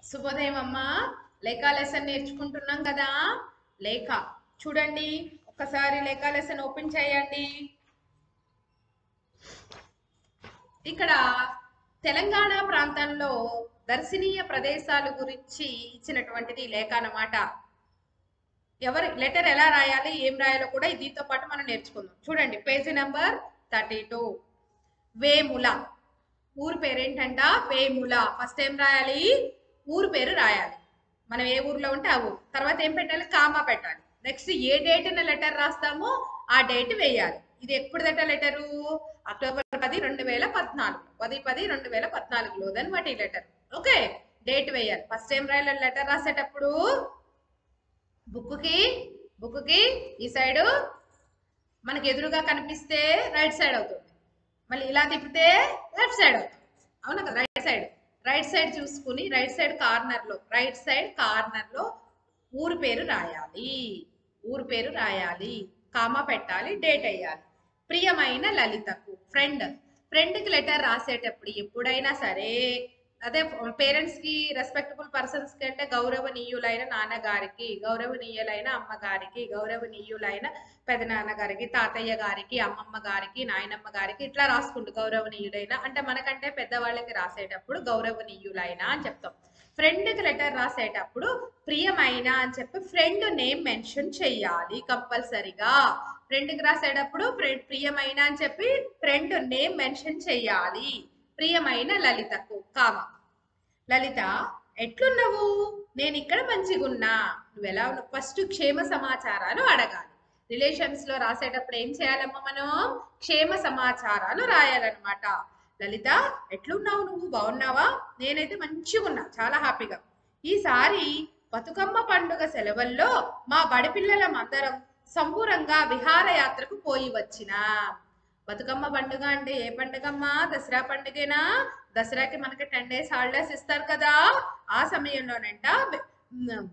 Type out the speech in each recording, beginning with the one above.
శుభోదయం అమ్మా లేఖ లెసన్ నేర్చుకుంటున్నాం కదా లేఖ చూడండి ఒక్కసారి లేఖ లెసన్ ఓపెన్ చేయండి ఇక్కడ తెలంగాణ ప్రాంతంలో దర్శనీయ ప్రదేశాల గురించి ఇచ్చినటువంటిది లేఖ అన్నమాట ఎవరి లెటర్ ఎలా రాయాలి ఏం రాయాలో కూడా దీంతో పాటు మనం నేర్చుకుందాం చూడండి page number thirty two Vemula ఊరు పేరేంటంట వేముల ఫస్ట్ ఏం రాయాలి ఊరు పేరు రాయాలి మనం ఏ ఊర్లో ఉంటే ఆ ఊరు తర్వాత ఏం పెట్టాలి కామా పెట్టాలి నెక్స్ట్ ఏ డేట్ లెటర్ రాస్తామో ఆ డేట్ వేయాలి ఇది ఎప్పుడుదట లెటరు అక్టోబర్ పది రెండు వేల పద్నాలుగు పది పది రెండు వేల పద్నాలుగులో అనమాట ఈ లెటర్ ఓకే డేట్ వేయాలి ఫస్ట్ ఏం రాయాలి లెటర్ రాసేటప్పుడు బుక్కి బుక్కి ఈ సైడు మనకి ఎదురుగా కనిపిస్తే రైట్ సైడ్ అవుతుంది మళ్ళీ ఇలా తిప్పితే లెఫ్ట్ సైడ్ అవుతుంది అవునా కదా రైట్ సైడ్ రైట్ సైడ్ చూసుకుని రైట్ సైడ్ కార్నర్ లో రైట్ సైడ్ కార్నర్ లో ఊరు పేరు రాయాలి ఊరు పేరు రాయాలి కామా పెట్టాలి డేట్ వేయాలి ప్రియమైన లలితకు ఫ్రెండ్ ఫ్రెండ్కి లెటర్ రాసేటప్పుడు ఎప్పుడైనా సరే అదే పేరెంట్స్ కి రెస్పెక్టబుల్ పర్సన్స్ కంటే గౌరవనీయులైన నాన్నగారికి గౌరవనీయులైన అమ్మగారికి గౌరవనీయులైన పెదనాన్నగారికి తాతయ్య గారికి అమ్మమ్మ గారికి నాయనమ్మ గారికి ఇట్లా రాసుకుంటూ గౌరవనీయులైన అంటే మనకంటే పెద్దవాళ్ళకి రాసేటప్పుడు గౌరవనీయులైన అని చెప్తాం ఫ్రెండ్కి లెటర్ రాసేటప్పుడు ప్రియమైన అని చెప్పి ఫ్రెండ్ నేమ్ మెన్షన్ చెయ్యాలి కంపల్సరిగా ఫ్రెండ్కి రాసేటప్పుడు ఫ్రెండ్ ప్రియమైన అని చెప్పి ఫ్రెండ్ నేమ్ మెన్షన్ చెయ్యాలి ప్రియమైన లలితకు కామ లలిత ఎట్లున్నావు నేను ఇక్కడ మంచిగున్నా నువ్వు ఎలా ఉన్నావు ఫస్ట్ క్షేమ సమాచారాలు అడగాలి రిలేషన్స్ లో రాసేటప్పుడు ఏం చేయాలమ్మా మనం క్షేమ సమాచారాలు రాయాలన్నమాట లలిత ఎట్లున్నావు నువ్వు బాగున్నావా నేనైతే మంచిగా ఉన్నా చాలా హ్యాపీగా ఈసారి బతుకమ్మ పండుగ సెలవుల్లో మా బడి పిల్లలం అందరం సంబూరంగా విహారయాత్రకు పోయి వచ్చినా బతుకమ్మ పండుగ అంటే ఏ పండుగమ్మా దసరా పండుగేనా దసరాకి మనకి టెన్ డేస్ హాలిడేస్ ఇస్తారు కదా ఆ సమయంలోనంట ఉమ్,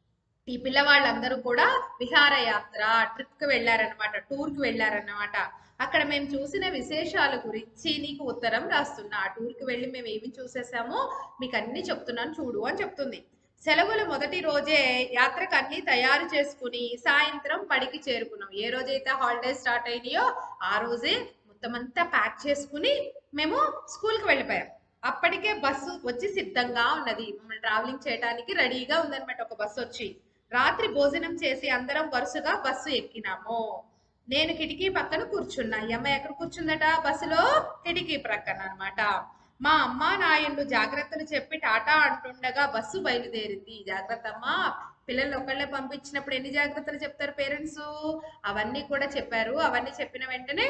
ఈ పిల్లవాళ్ళందరూ కూడా విహారయాత్ర ట్రిప్ కి వెళ్ళారనమాట టూర్ కి వెళ్ళారన్నమాట అక్కడ మేము చూసిన విశేషాల గురించి నీకు ఉత్తరం రాస్తున్నా ఆ టూర్ కి వెళ్ళి మేము ఏమి చూసేసామో మీకు అన్ని చెప్తున్నాను చూడు అని చెప్తుంది సెలవుల మొదటి రోజే యాత్రకు అన్ని తయారు చేసుకుని సాయంత్రం పడికి చేరుకున్నాం ఏ రోజైతే హాలిడేస్ స్టార్ట్ అయినాయో ఆ రోజే మొత్తం అంతా ప్యాక్ చేసుకుని మేము స్కూల్కి వెళ్ళిపోయాం అప్పటికే బస్సు వచ్చి సిద్ధంగా ఉన్నది మమ్మల్ని ట్రావెలింగ్ చేయడానికి రెడీగా ఉందన్నమాట ఒక బస్సు వచ్చి రాత్రి భోజనం చేసి అందరం వరుసగా బస్సు ఎక్కినాము నేను కిటికీ పక్కన కూర్చున్నా ఈ అమ్మాయి ఎక్కడ కూర్చుందట బస్సులో కిటికీ ప్రక్కన అన్నమాట మా అమ్మ నాయన్లు జాగ్రత్తలు చెప్పి టాటా అంటుండగా బస్సు బయలుదేరింది జాగ్రత్త అమ్మా పిల్లల్ని ఒకళ్ళే పంపించినప్పుడు ఎన్ని జాగ్రత్తలు చెప్తారు పేరెంట్స్ అవన్నీ కూడా చెప్పారు అవన్నీ చెప్పిన వెంటనే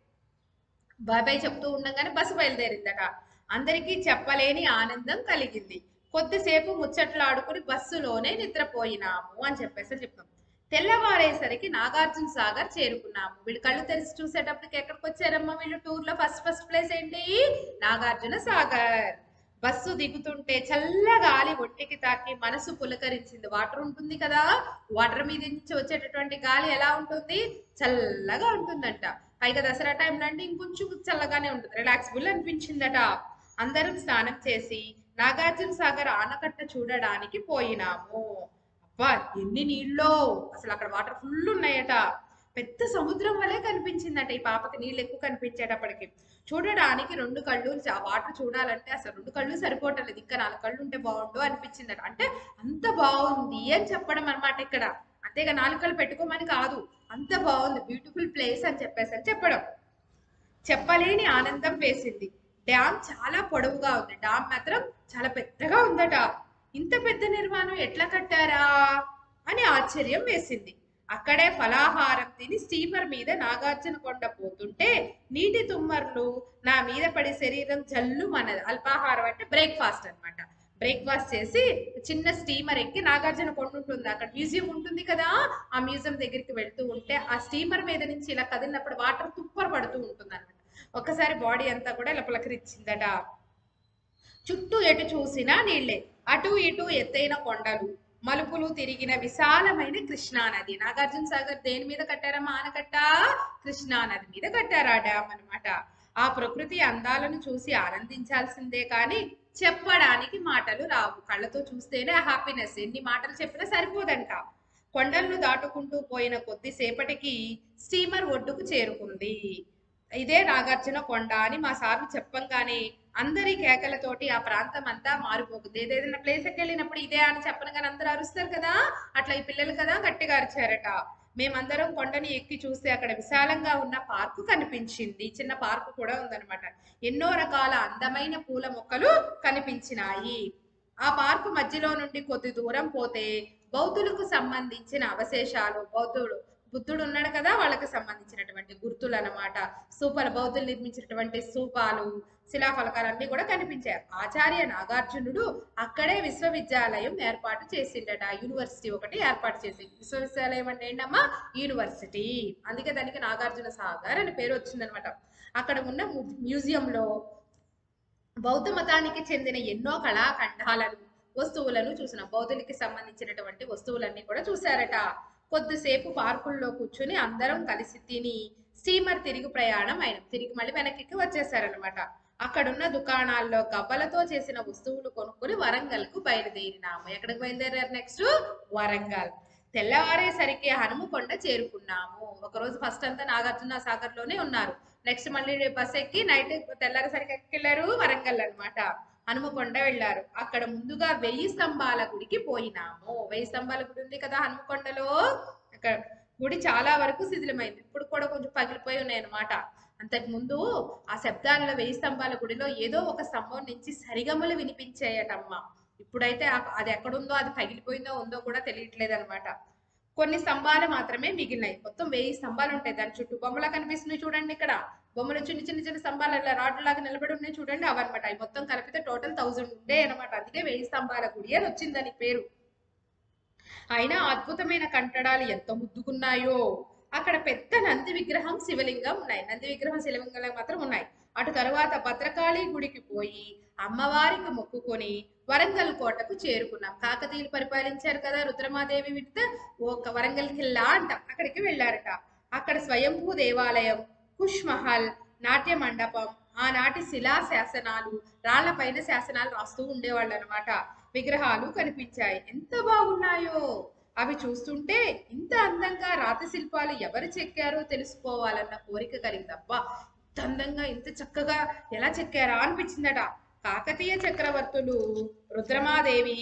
బాబాయ్ చెప్తూ ఉండగానే బస్సు బయలుదేరిందట అందరికీ చెప్పలేని ఆనందం కలిగింది కొద్దిసేపు ముచ్చట్లు ఆడుకుని బస్సులోనే నిద్రపోయినాము అని చెప్పేసి చెప్తాం తెల్లవారేసరికి నాగార్జున సాగర్ చేరుకున్నాము వీళ్ళు కళ్ళు తెరిచి చూసేటప్పటికి ఎక్కడికి వచ్చారమ్మా వీళ్ళు టూర్ లో ఫస్ట్ ఫస్ట్ ప్లేస్ ఏంటి నాగార్జున సాగర్ బస్సు దిగుతుంటే చల్ల గాలి ఒంటికి తాకి మనసు పులకరించింది వాటర్ ఉంటుంది కదా వాటర్ మీద నుంచి వచ్చేటటువంటి గాలి ఎలా ఉంటుంది చల్లగా ఉంటుందంట పైగా దసరా టైంలో అంటే ఇంకొంచెం చల్లగానే ఉంటుంది రిలాక్సిబుల్ అనిపించిందట అందరం స్నానం చేసి నాగార్జున సాగర్ ఆనకట్ట చూడడానికి పోయినాము అబ్బా ఎన్ని నీళ్ళో అసలు అక్కడ వాటర్ ఫుల్ ఉన్నాయట పెద్ద సముద్రం వలె కనిపించిందట ఈ పాపకి నీళ్ళు ఎక్కువ కనిపించేటప్పటికి చూడడానికి రెండు కళ్ళు ఆ వాటర్ చూడాలంటే అసలు రెండు కళ్ళు సరిపోవట్లేదు ఇంకా నాలుగు కళ్ళు ఉంటే బాగుండు అనిపించిందట అంటే అంత బాగుంది అని చెప్పడం అన్నమాట ఇక్కడ అంతేగా నాలుగు కళ్ళు పెట్టుకోమని కాదు అంత బాగుంది బ్యూటిఫుల్ ప్లేస్ అని చెప్పేసి అని చెప్పడం చెప్పలేని ఆనందం వేసింది డ్యామ్ చాలా పొడవుగా ఉంది డ్యామ్ మాత్రం చాలా పెద్దగా ఉందట ఇంత పెద్ద నిర్మాణం ఎట్లా కట్టారా అని ఆశ్చర్యం వేసింది అక్కడే ఫలాహారం తిని స్టీమర్ మీద నాగార్జున కొండ పోతుంటే నీటి తుమ్మర్లు నా మీద పడి శరీరం జల్లు మనది అల్పాహారం అంటే బ్రేక్ఫాస్ట్ అన్నమాట బ్రేక్ఫాస్ట్ చేసి చిన్న స్టీమర్ ఎక్కి నాగార్జున కొండ ఉంటుంది అక్కడ మ్యూజియం ఉంటుంది కదా ఆ మ్యూజియం దగ్గరికి వెళ్తూ ఉంటే ఆ స్టీమర్ మీద నుంచి ఇలా కదిలినప్పుడు వాటర్ తుప్పర పడుతూ ఉంటుంది అనమాట ఒకసారి బాడీ అంతా కూడా ఇలా పులకరించిందట చుట్టూ ఎటు చూసినా నీళ్లే అటు ఇటు ఎత్తైన కొండలు మలుపులు తిరిగిన విశాలమైన కృష్ణా నది నాగార్జున సాగర్ దేని మీద కట్టారమ్మా ఆనకట్ట కృష్ణా నది మీద కట్టారు ఆ డ్యామ్ అన్నమాట ఆ ప్రకృతి అందాలను చూసి ఆనందించాల్సిందే కానీ చెప్పడానికి మాటలు రావు కళ్ళతో చూస్తేనే ఆ హ్యాపీనెస్ ఎన్ని మాటలు చెప్పినా సరిపోదంట కొండలను దాటుకుంటూ పోయిన కొద్దిసేపటికి స్టీమర్ ఒడ్డుకు చేరుకుంది ఇదే నాగార్జున కొండ అని మా సార్లు చెప్పంగానే అందరి కేకలతోటి ఆ ప్రాంతం అంతా మారిపోతుంది ఏదైనా ప్లేస్కి వెళ్ళినప్పుడు ఇదే అని చెప్పను కానీ అందరూ అరుస్తారు కదా అట్లా ఈ పిల్లలు కదా గట్టిగా అరిచారట మేమందరం కొండని ఎక్కి చూస్తే అక్కడ విశాలంగా ఉన్న పార్కు కనిపించింది చిన్న పార్కు కూడా ఉందన్నమాట ఎన్నో రకాల అందమైన పూల మొక్కలు కనిపించినాయి ఆ పార్కు మధ్యలో నుండి కొద్ది దూరం పోతే బౌద్ధులకు సంబంధించిన అవశేషాలు బౌద్ధుడు బుద్ధుడు ఉన్నాడు కదా వాళ్ళకి సంబంధించినటువంటి గుర్తులు అన్నమాట స్తూపాలు బౌద్ధులు నిర్మించినటువంటి స్తూపాలు శిలాఫలకాలు అన్ని కూడా కనిపించాయి ఆచార్య నాగార్జునుడు అక్కడే విశ్వవిద్యాలయం ఏర్పాటు చేసిండట యూనివర్సిటీ ఒకటి ఏర్పాటు చేసింది విశ్వవిద్యాలయం అంటే ఏంటమ్మా యూనివర్సిటీ అందుకే దానికి నాగార్జున సాగర్ అని పేరు వచ్చిందనమాట అక్కడ ఉన్న ము- మ్యూజియంలో బౌద్ధ మతానికి చెందిన ఎన్నో కళాఖండాలను వస్తువులను చూసిన బౌద్ధులకి సంబంధించినటువంటి వస్తువులన్నీ కూడా చూశారట కొద్దిసేపు పార్కుల్లో కూర్చుని అందరం కలిసి తిని స్టీమర్ తిరిగి ప్రయాణం అయిన తిరిగి మళ్ళీ వెనక్కి వచ్చేసారనమాట అక్కడున్న దుకాణాల్లో గవ్వలతో చేసిన వస్తువులు కొనుక్కొని వరంగల్కు బయలుదేరినాము ఎక్కడికి బయలుదేరారు నెక్స్ట్ వరంగల్ తెల్లవారేసరికి హనుమకొండ చేరుకున్నాము ఒకరోజు ఫస్ట్ అంతా నాగార్జున సాగర్ లోనే ఉన్నారు నెక్స్ట్ మళ్ళీ బస్ ఎక్కి నైట్ తెల్లారేసరికి ఎక్కడికి వెళ్ళారు వరంగల్ అన్నమాట హనుమకొండ వెళ్ళారు అక్కడ ముందుగా వెయ్యి స్తంభాల గుడికి పోయినాము వెయ్యి స్తంభాల గుడి ఉంది కదా హనుమకొండలో అక్కడ గుడి చాలా వరకు శిథిలమైంది ఇప్పుడు కూడా కొంచెం పగిలిపోయి ఉన్నాయి అన్నమాట అంతకు ముందు ఆ శబ్దాలలో వెయ్యి స్తంభాల గుడిలో ఏదో ఒక స్తంభం నుంచి సరిగమలు వినిపించాయటమ్మ ఇప్పుడైతే ఆ- అది ఎక్కడుందో అది పగిలిపోయిందో ఉందో కూడా తెలియట్లేదు అనమాట కొన్ని స్తంభాలు మాత్రమే మిగిలినాయి మొత్తం వెయ్యి స్తంభాలు ఉంటాయి దాని చుట్టూ బొమ్మలా కనిపిస్తున్నాయి చూడండి ఇక్కడ బొమ్మలు చిన్న చిన్న చిన్న స్తంభాలు ఇలా రాడ్లు లాగా నిలబడి ఉన్నాయి చూడండి అవన్నమాట అవి మొత్తం కలిపితే టోటల్ థౌజండ్ ఉండే అనమాట అందుకే వెయ్యి స్తంభాల గుడి అని వచ్చింది దాని పేరు అయినా అద్భుతమైన కంటడాలు ఎంత ముద్దుకున్నాయో అక్కడ పెద్ద నంది విగ్రహం శివలింగం ఉన్నాయి నంది విగ్రహం శివలింగం మాత్రం ఉన్నాయి అటు తరువాత భద్రకాళి గుడికి పోయి అమ్మవారికి మొక్కుకొని వరంగల్ కోటకు చేరుకున్నాం కాకతీయులు పరిపాలించారు కదా రుద్రమాదేవి విడితే ఒక వరంగల్ కిల్లా అంట అక్కడికి వెళ్ళారట అక్కడ స్వయంభూ దేవాలయం కుష్ మహల్ నాట్య మండపం ఆనాటి శిలా శాసనాలు రాళ్లపైన శాసనాలు రాస్తూ ఉండేవాళ్ళు అనమాట విగ్రహాలు కనిపించాయి ఎంత బాగున్నాయో అవి చూస్తుంటే ఇంత అందంగా రాతి శిల్పాలు ఎవరు చెక్కారో తెలుసుకోవాలన్న కోరిక కలిగిందబ్బా ఇంత అందంగా ఇంత చక్కగా ఎలా చెక్కారా అనిపించిందట కాకతీయ చక్రవర్తులు రుద్రమాదేవి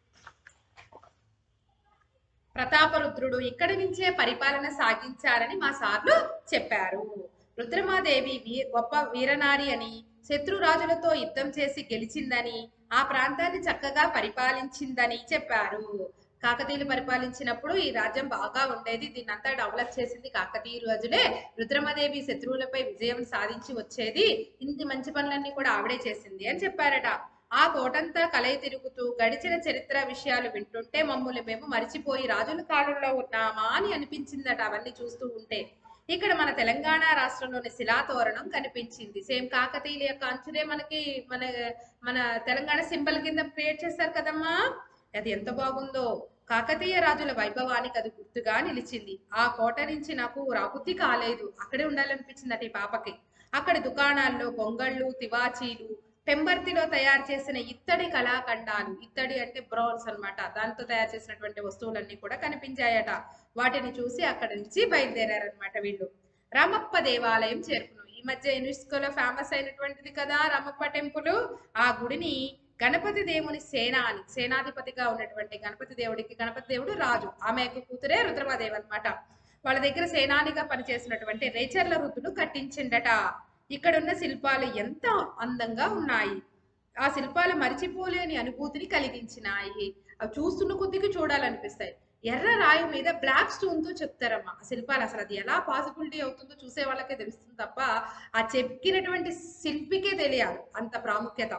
ప్రతాపరుద్రుడు ఇక్కడి నుంచే పరిపాలన సాగించారని మా సార్లు చెప్పారు రుద్రమాదేవి వీ గొప్ప వీరనారి అని శత్రురాజులతో యుద్ధం చేసి గెలిచిందని ఆ ప్రాంతాన్ని చక్కగా పరిపాలించిందని చెప్పారు కాకతీయులు పరిపాలించినప్పుడు ఈ రాజ్యం బాగా ఉండేది దీన్నంతా డెవలప్ చేసింది కాకతీయ రాజులే రుద్రమదేవి శత్రువులపై విజయం సాధించి వచ్చేది ఇన్ని మంచి పనులన్నీ కూడా ఆవిడే చేసింది అని చెప్పారట ఆ కోటంతా కలయి తిరుగుతూ గడిచిన చరిత్ర విషయాలు వింటుంటే మమ్మల్ని మేము మరిచిపోయి రాజుల కాలంలో ఉన్నామా అని అనిపించిందట అవన్నీ చూస్తూ ఉంటే ఇక్కడ మన తెలంగాణ రాష్ట్రంలోని శిలాతోరణం కనిపించింది సేమ్ కాకతీయుల యొక్క అంచునే మనకి మన మన తెలంగాణ సింబల్ కింద క్రియేట్ చేశారు కదమ్మా అది ఎంత బాగుందో కాకతీయ రాజుల వైభవానికి అది గుర్తుగా నిలిచింది ఆ కోట నుంచి నాకు రాబుద్ధి కాలేదు అక్కడే ఉండాలనిపించిందట ఈ పాపకి అక్కడ దుకాణాల్లో గొంగళ్ళు తివాచీలు పెంబర్తిలో తయారు చేసిన ఇత్తడి కళాఖండాలు ఇత్తడి అంటే బ్రౌన్స్ అన్నమాట దాంతో తయారు చేసినటువంటి వస్తువులన్నీ కూడా కనిపించాయట వాటిని చూసి అక్కడి నుంచి బయలుదేరారనమాట వీళ్ళు రామప్ప దేవాలయం చేరుకున్నాం ఈ మధ్య యునెస్కోలో ఫేమస్ అయినటువంటిది కదా రామప్ప టెంపుల్ ఆ గుడిని గణపతి దేవుని సేనాని సేనాధిపతిగా ఉన్నటువంటి గణపతి దేవుడికి గణపతి దేవుడు రాజు ఆమె యొక్క కూతురే రుద్రమాదేవి అన్నమాట వాళ్ళ దగ్గర సేనానిగా పనిచేసినటువంటి రేచర్ల రుద్రుడు కట్టించిండట ఇక్కడున్న శిల్పాలు ఎంత అందంగా ఉన్నాయి ఆ శిల్పాలు మరిచిపోలేని అనుభూతిని కలిగించినాయి అవి చూస్తున్న కొద్దికి చూడాలనిపిస్తాయి ఎర్ర రాయి మీద బ్లాక్ స్టోన్ తో చెప్తారమ్మా ఆ శిల్పాలు అసలు అది ఎలా పాసిబిలిటీ అవుతుందో చూసే వాళ్ళకే తెలుస్తుంది తప్ప ఆ చెక్కినటువంటి శిల్పికే తెలియాలి అంత ప్రాముఖ్యత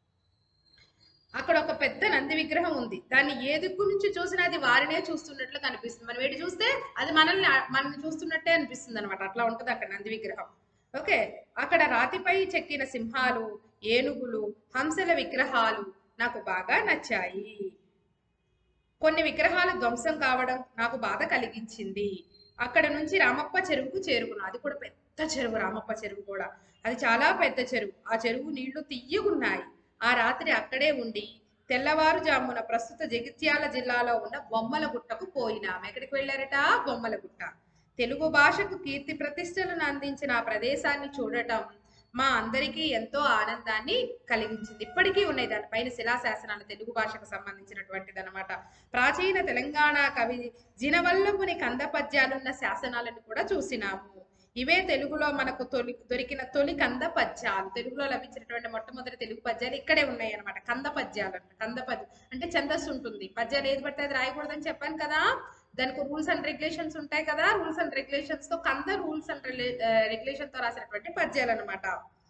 అక్కడ ఒక పెద్ద నంది విగ్రహం ఉంది దాన్ని ఏ దిక్కు నుంచి చూసినా అది వారినే చూస్తున్నట్లు కనిపిస్తుంది మనం వేటి చూస్తే అది మనల్ని మనల్ని చూస్తున్నట్టే అనిపిస్తుంది అనమాట అట్లా ఉంటుంది అక్కడ నంది విగ్రహం ఓకే అక్కడ రాతిపై చెక్కిన సింహాలు ఏనుగులు హంసల విగ్రహాలు నాకు బాగా నచ్చాయి కొన్ని విగ్రహాలు ధ్వంసం కావడం నాకు బాధ కలిగించింది అక్కడ నుంచి రామప్ప చెరువుకు చేరుకున్నా అది కూడా పెద్ద చెరువు రామప్ప చెరువు కూడా అది చాలా పెద్ద చెరువు ఆ చెరువు నీళ్లు తియ్యగున్నాయి ఆ రాత్రి అక్కడే ఉండి తెల్లవారుజామున ప్రస్తుత జగిత్యాల జిల్లాలో ఉన్న బొమ్మల గుట్టకు పోయినాం ఎక్కడికి వెళ్ళారట బొమ్మల గుట్ట తెలుగు భాషకు కీర్తి ప్రతిష్టలను అందించిన ఆ ప్రదేశాన్ని చూడటం మా అందరికీ ఎంతో ఆనందాన్ని కలిగించింది ఇప్పటికీ ఉన్నాయి దానిపైన శిలాశాసనాలు తెలుగు భాషకు సంబంధించినటువంటిది అనమాట ప్రాచీన తెలంగాణ కవి జినవల్లభుని కంద పద్యాలున్న శాసనాలను కూడా చూసినాము ఇవే తెలుగులో మనకు తొలి దొరికిన తొలి కంద పద్యాలు తెలుగులో లభించినటువంటి మొట్టమొదటి తెలుగు పద్యాలు ఇక్కడే ఉన్నాయి అనమాట కంద పద్యాలు అంట కంద పద్యం అంటే ఛందస్సు ఉంటుంది పద్యాలు ఏది పడితే అది రాయకూడదని చెప్పాను కదా దానికి రూల్స్ అండ్ రెగ్యులేషన్స్ ఉంటాయి కదా రూల్స్ అండ్ రెగ్యులేషన్స్ తో కంద రూల్స్ అండ్ రెగ్యులేషన్ తో రాసినటువంటి పద్యాలు అనమాట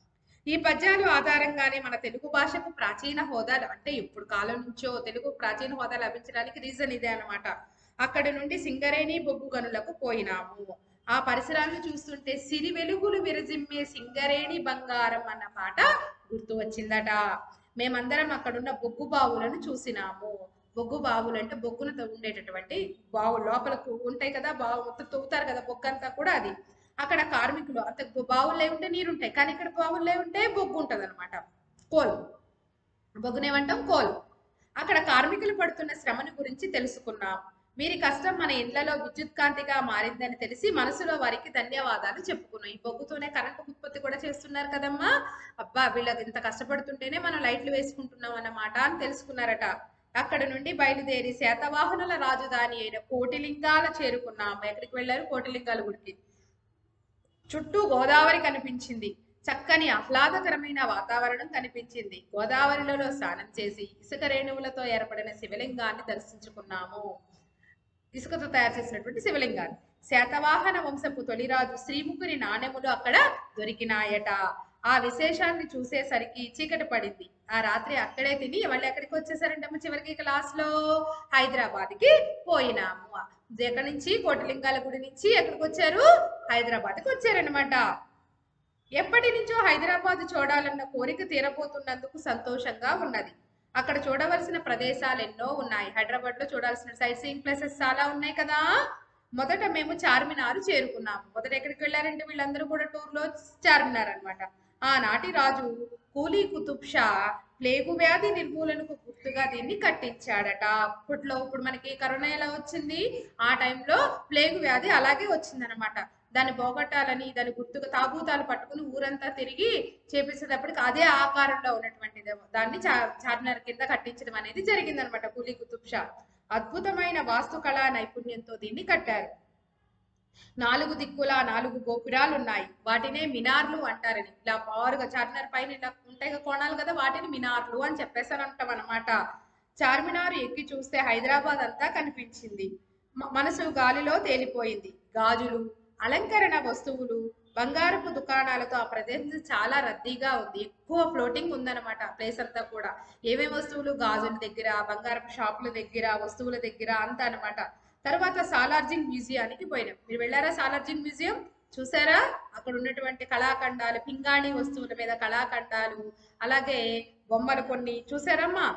ఈ పద్యాలు ఆధారంగానే మన తెలుగు భాషకు ప్రాచీన హోదా అంటే ఇప్పుడు కాలం నుంచో తెలుగు ప్రాచీన హోదా లభించడానికి రీజన్ ఇదే అన్నమాట అక్కడి నుండి సింగరేణి బొగ్గు గనులకు పోయినాము ఆ పరిసరాలను చూస్తుంటే సిరి వెలుగులు విరజిమ్మే సింగరేణి బంగారం అన్న పాట గుర్తు వచ్చిందట మేమందరం అక్కడున్న బొగ్గు బావులను చూసినాము బొగ్గు బావులు అంటే బొగ్గును తో- ఉండేటటువంటి బావులు లోపలకు ఉంటాయి కదా బావు మొత్తం తవ్వుతారు కదా బొగ్గు అంతా కూడా అది అక్కడ కార్మికులు అంత బావుల్లో ఉంటే నీరు ఉంటాయి కానీ ఇక్కడ బావుల్లో ఉంటే బొగ్గు ఉంటది అనమాట కోల్ బొగ్గునేమంటాం కోల్ అక్కడ కార్మికులు పడుతున్న శ్రమను గురించి తెలుసుకున్నాం వీరి కష్టం మన ఇళ్లలో విద్యుత్ కాంతిగా మారిందని తెలిసి మనసులో వారికి ధన్యవాదాలు చెప్పుకున్నాం ఈ బొగ్గుతోనే కరెంటు ఉత్పత్తి కూడా చేస్తున్నారు కదమ్మా అబ్బా వీళ్ళకి ఇంత కష్టపడుతుంటేనే మనం లైట్లు వేసుకుంటున్నాం అన్నమాట అని తెలుసుకున్నారట అక్కడ నుండి బయలుదేరి శాతవాహనుల రాజధాని అయిన కోటిలింగాల చేరుకున్నాం ఎక్కడికి వెళ్ళారు కోటిలింగాల గుడికి చుట్టూ గోదావరి కనిపించింది చక్కని ఆహ్లాదకరమైన వాతావరణం కనిపించింది గోదావరిలో స్నానం చేసి ఇసుక రేణువులతో ఏర్పడిన శివలింగాన్ని దర్శించుకున్నాము ఇసుకతో తయారు చేసినటువంటి శివలింగాన్ని శాతవాహన వంశపు తొలిరాజు శ్రీముఖుని నాణెములు అక్కడ దొరికినాయట ఆ విశేషాన్ని చూసేసరికి చీకటి పడింది ఆ రాత్రి అక్కడే తిని వాళ్ళు ఎక్కడికి వచ్చేసారంటే చివరికి క్లాస్ లో హైదరాబాద్ కి పోయినాము ఎక్కడి నుంచి కోటలింగాల గుడి నుంచి ఎక్కడికి వచ్చారు హైదరాబాద్ కి వచ్చారనమాట ఎప్పటి నుంచో హైదరాబాద్ చూడాలన్న కోరిక తీరబోతున్నందుకు సంతోషంగా ఉన్నది అక్కడ చూడవలసిన ప్రదేశాలు ఎన్నో ఉన్నాయి హైదరాబాద్ లో చూడాల్సిన సైట్ సీయింగ్ ప్లేసెస్ చాలా ఉన్నాయి కదా మొదట మేము చార్మినార్ చేరుకున్నాము మొదట ఎక్కడికి వెళ్ళారంటే వీళ్ళందరూ కూడా టూర్ లో చార్మినార్ అన్నమాట ఆనాటి రాజు కూలీ కుతుబ్ షా ప్లేగు వ్యాధి నిర్మూలనకు గుర్తుగా దీన్ని కట్టించాడట అప్పట్లో ఇప్పుడు మనకి కరోనా ఎలా వచ్చింది ఆ టైంలో ప్లేగు వ్యాధి అలాగే వచ్చిందనమాట దాన్ని పోగొట్టాలని దాని గుర్తుగా తాబూతాలు పట్టుకుని ఊరంతా తిరిగి చేపించేటప్పటికి అదే ఆకారంలో ఉన్నటువంటి దాన్ని చా- చార్మినార్ కింద కట్టించడం అనేది జరిగిందనమాట కూలీ కుతుబ్ షా అద్భుతమైన వాస్తుకళా నైపుణ్యంతో దీన్ని కట్టారు నాలుగు దిక్కుల నాలుగు గోపురాలు ఉన్నాయి వాటినే మినార్లు అంటారని ఇలా బారుగా చార్మినార్ పైన ఇలా ఉంటాయి కదా కోణాలు కదా వాటిని మినార్లు అని చెప్పేసారు అంటాం అనమాట చార్మినార్ ఎక్కి చూస్తే హైదరాబాద్ అంతా కనిపించింది మ- మనసు గాలిలో తేలిపోయింది గాజులు అలంకరణ వస్తువులు బంగారపు దుకాణాలతో ఆ ప్రదేశం చాలా రద్దీగా ఉంది ఎక్కువ ఫ్లోటింగ్ ఉందన్నమాట ప్లేస్ అంతా కూడా ఏమేమి వస్తువులు గాజుల దగ్గర బంగారపు షాపుల దగ్గర వస్తువుల దగ్గర అంతా అన్నమాట తర్వాత సాలార్జింగ్ మ్యూజియానికి పోయినాం మీరు వెళ్ళారా సాలార్జింగ్ మ్యూజియం చూసారా అక్కడ ఉన్నటువంటి కళాఖండాలు పింగాణి వస్తువుల మీద కళాఖండాలు అలాగే బొమ్మలు కొన్ని చూసారమ్మా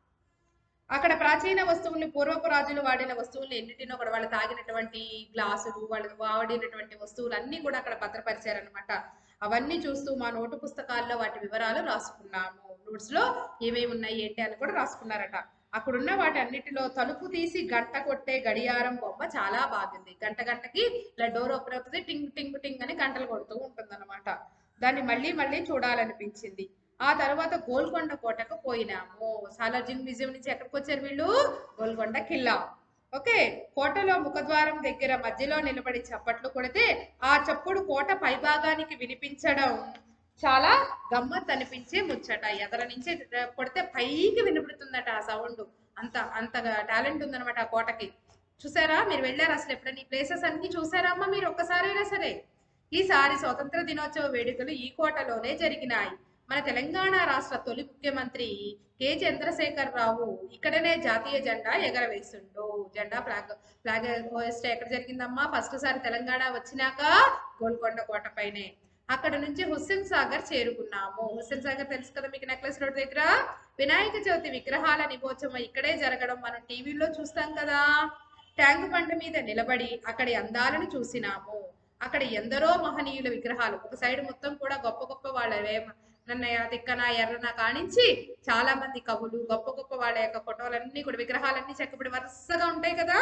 అక్కడ ప్రాచీన వస్తువుల్ని పూర్వపు రాజులు వాడిన వస్తువుల్ని ఎన్నిటినో కూడా వాళ్ళు తాగినటువంటి గ్లాసులు వాళ్ళు వాడినటువంటి వస్తువులు అన్ని కూడా అక్కడ భద్రపరిచారనమాట అవన్నీ చూస్తూ మా నోటు పుస్తకాల్లో వాటి వివరాలు రాసుకున్నాము నోట్స్ లో ఏమేమి ఉన్నాయి ఏంటి అని కూడా రాసుకున్నారట అక్కడున్న వాటి అన్నిటిలో తలుపు తీసి గంట కొట్టే గడియారం బొమ్మ చాలా బాగుంది గంట గంటకి ఇలా డోర్ ఓపెన్ అవుతుంది టింగ్ టింగ్ టింగ్ అని గంటలు కొడుతూ ఉంటుంది దాన్ని మళ్ళీ మళ్ళీ చూడాలనిపించింది ఆ తర్వాత గోల్కొండ కోటకు పోయినాము సాలార్జింగ్ మ్యూజియం నుంచి ఎక్కడికి వచ్చారు వీళ్ళు గోల్కొండ కిల్లా ఓకే కోటలో ముఖద్వారం దగ్గర మధ్యలో నిలబడి చప్పట్లు కొడితే ఆ చప్పుడు కోట పైభాగానికి వినిపించడం చాలా గమ్మత్ అనిపించే ముచ్చట ఎదర నుంచి కొడితే పైకి వినపడుతుందట ఆ సౌండ్ అంత అంత టాలెంట్ ఉందన్నమాట ఆ కోటకి చూసారా మీరు వెళ్ళారు అసలు ఎప్పుడైనా ఈ ప్లేసెస్ అన్ని చూసారా అమ్మా మీరు ఒక్కసారైనా సరే ఈసారి స్వతంత్ర దినోత్సవ వేడుకలు ఈ కోటలోనే జరిగినాయి మన తెలంగాణ రాష్ట్ర తొలి ముఖ్యమంత్రి కె చంద్రశేఖర్ రావు ఇక్కడనే జాతీయ జెండా ఎగరవేస్తుండు జెండా ఫ్లాగ్ ఫ్లాగ్ హోయిస్ట్ ఎక్కడ జరిగిందమ్మా ఫస్ట్ సారి తెలంగాణ వచ్చినాక గోల్కొండ కోట పైనే అక్కడ నుంచి హుస్సేన్ సాగర్ చేరుకున్నాము హుస్సేన్ సాగర్ తెలుసు కదా మీకు నెక్లెస్ రోడ్ దగ్గర వినాయక చవితి విగ్రహాల నిమోత్సవం ఇక్కడే జరగడం మనం టీవీలో చూస్తాం కదా ట్యాంక్ బండ మీద నిలబడి అక్కడి అందాలను చూసినాము అక్కడ ఎందరో మహనీయుల విగ్రహాలు ఒక సైడ్ మొత్తం కూడా గొప్ప గొప్ప వాళ్ళవే నన్నయ్య తిక్కన ఎర్రన కానించి చాలా మంది కవులు గొప్ప గొప్ప వాళ్ళ యొక్క ఫోటోలన్నీ కూడా విగ్రహాలన్నీ చెక్కబడి వరుసగా ఉంటాయి కదా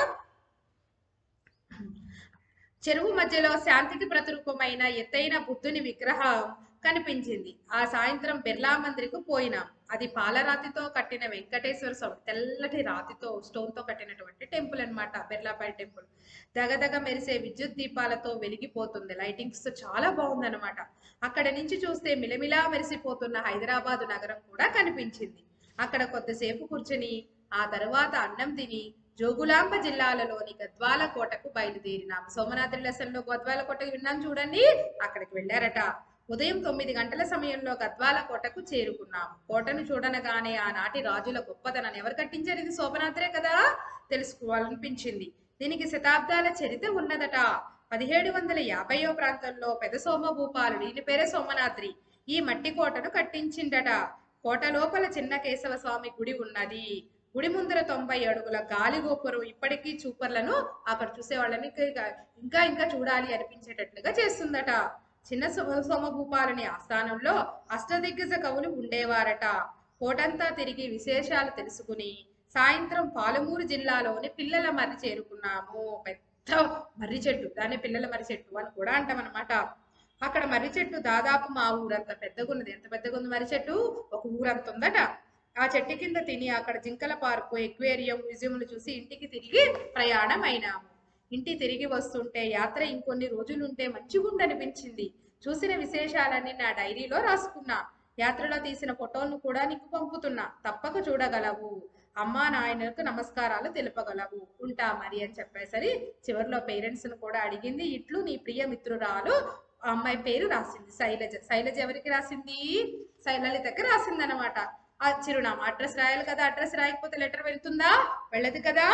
చెరువు మధ్యలో శాంతికి ప్రతిరూపమైన ఎత్తైన బుద్ధుని విగ్రహం కనిపించింది ఆ సాయంత్రం బిర్లా మందిర్కు పోయినాం అది పాలరాతితో కట్టిన వెంకటేశ్వర స్వామి తెల్లటి రాతితో స్టోన్ తో కట్టినటువంటి టెంపుల్ అన్నమాట బిర్లాపై టెంపుల్ దగదగ మెరిసే విద్యుత్ దీపాలతో వెలిగిపోతుంది లైటింగ్స్ తో చాలా బాగుందన్నమాట అక్కడ నుంచి చూస్తే మిలమిలా మెరిసిపోతున్న హైదరాబాదు నగరం కూడా కనిపించింది అక్కడ కొద్దిసేపు కూర్చుని ఆ తర్వాత అన్నం తిని జోగులాంబ జిల్లాలలోని గద్వాల కోటకు బయలుదేరినాము సోమనాథుడి లెసన్లో గద్వాల కోటకు విన్నాం చూడండి అక్కడికి వెళ్ళారట ఉదయం తొమ్మిది గంటల సమయంలో గద్వాల కోటకు చేరుకున్నాము కోటను చూడనగానే ఆనాటి రాజుల గొప్పతనాన్ని ఎవరు కట్టించారు ఇది సోమనాథుడే కదా తెలుసుకోవాలనిపించింది దీనికి శతాబ్దాల చరిత్ర ఉన్నదట పదిహేడు వందల యాభైవ ప్రాంతంలో పెద సోమభూపాలుడు ఈయన పేరే సోమనాద్రి ఈ మట్టి కోటను కట్టించిండట కోట లోపల చిన్న కేశవ స్వామి గుడి ఉన్నది గుడి ముందర తొంభై అడుగుల గాలి గోపురం ఇప్పటికీ చూపర్లను అక్కడ చూసే వాళ్ళని ఇంకా ఇంకా ఇంకా చూడాలి అనిపించేటట్లుగా చేస్తుందట చిన్న సోమ సోమభూపాలని ఆస్థానంలో అష్టదిగ్గజ కవులు ఉండేవారట కోటంతా తిరిగి విశేషాలు తెలుసుకుని సాయంత్రం పాలమూరు జిల్లాలోని పిల్లల మర్రి చేరుకున్నాము పెద్ద మర్రి చెట్టు దాన్ని పిల్లల మర్రి చెట్టు అని కూడా అంటాం అనమాట అక్కడ మర్రి చెట్టు దాదాపు మా ఊరంత పెద్దగా ఉన్నది ఎంత పెద్దగా ఉంది మర్రి చెట్టు ఒక ఊరంత ఉందట ఆ చెట్టు కింద తిని అక్కడ జింకల పార్కు ఎక్వేరియం మ్యూజియంలు చూసి ఇంటికి తిరిగి ప్రయాణం అయినాము ఇంటి తిరిగి వస్తుంటే యాత్ర ఇంకొన్ని రోజులుంటే మంచిగుండనిపించింది చూసిన విశేషాలన్నీ నా డైరీలో రాసుకున్నా యాత్రలో తీసిన ఫోటోలను కూడా నీకు పంపుతున్నా తప్పక చూడగలవు అమ్మా నాయనలకు నమస్కారాలు తెలుపగలవు ఉంటా మరి అని చెప్పేసరి చివరిలో పేరెంట్స్ ను కూడా అడిగింది ఇట్లు నీ ప్రియ మిత్రురాలు ఆ అమ్మాయి పేరు రాసింది శైలజ శైలజ ఎవరికి రాసింది శైలలితకి రాసింది అనమాట ఆ చిరునామా అడ్రస్ రాయాలి కదా అడ్రస్ రాయకపోతే లెటర్ వెళ్తుందా వెళ్ళదు కదా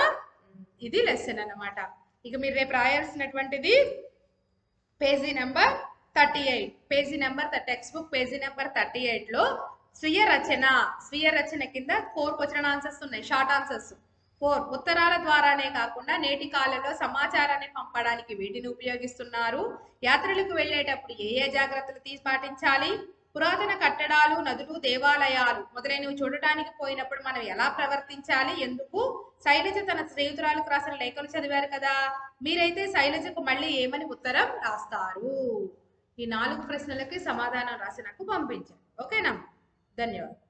ఇది లెసన్ అన్నమాట ఇక మీరు రేపు రాయాల్సినటువంటిది page number thirty eight page number text book page number thirty eight లో స్వీయ రచన స్వీయ రచన కింద ఫోర్ క్వశ్చన్ ఆన్సర్స్ ఉన్నాయి షార్ట్ ఆన్సర్స్ ఫోర్ ఉత్తరాల ద్వారానే కాకుండా నేటి కాలంలో సమాచారాన్ని పంపడానికి వీటిని ఉపయోగిస్తున్నారు యాత్రలకు వెళ్ళేటప్పుడు ఏ ఏ జాగ్రత్తలు తీసి పాటించాలి పురాతన కట్టడాలు నదులు దేవాలయాలు మొదలైనవి చూడటానికి పోయినప్పుడు మనం ఎలా ప్రవర్తించాలి ఎందుకు శైలజ తన స్నేహితురాలకు రాసిన లేఖలు చదివారు కదా మీరైతే శైలజకు మళ్ళీ ఏమని ఉత్తరం రాస్తారు ఈ నాలుగు ప్రశ్నలకి సమాధానం రాసి నాకు పంపించండి ఓకేనా ధన్యవాదాలు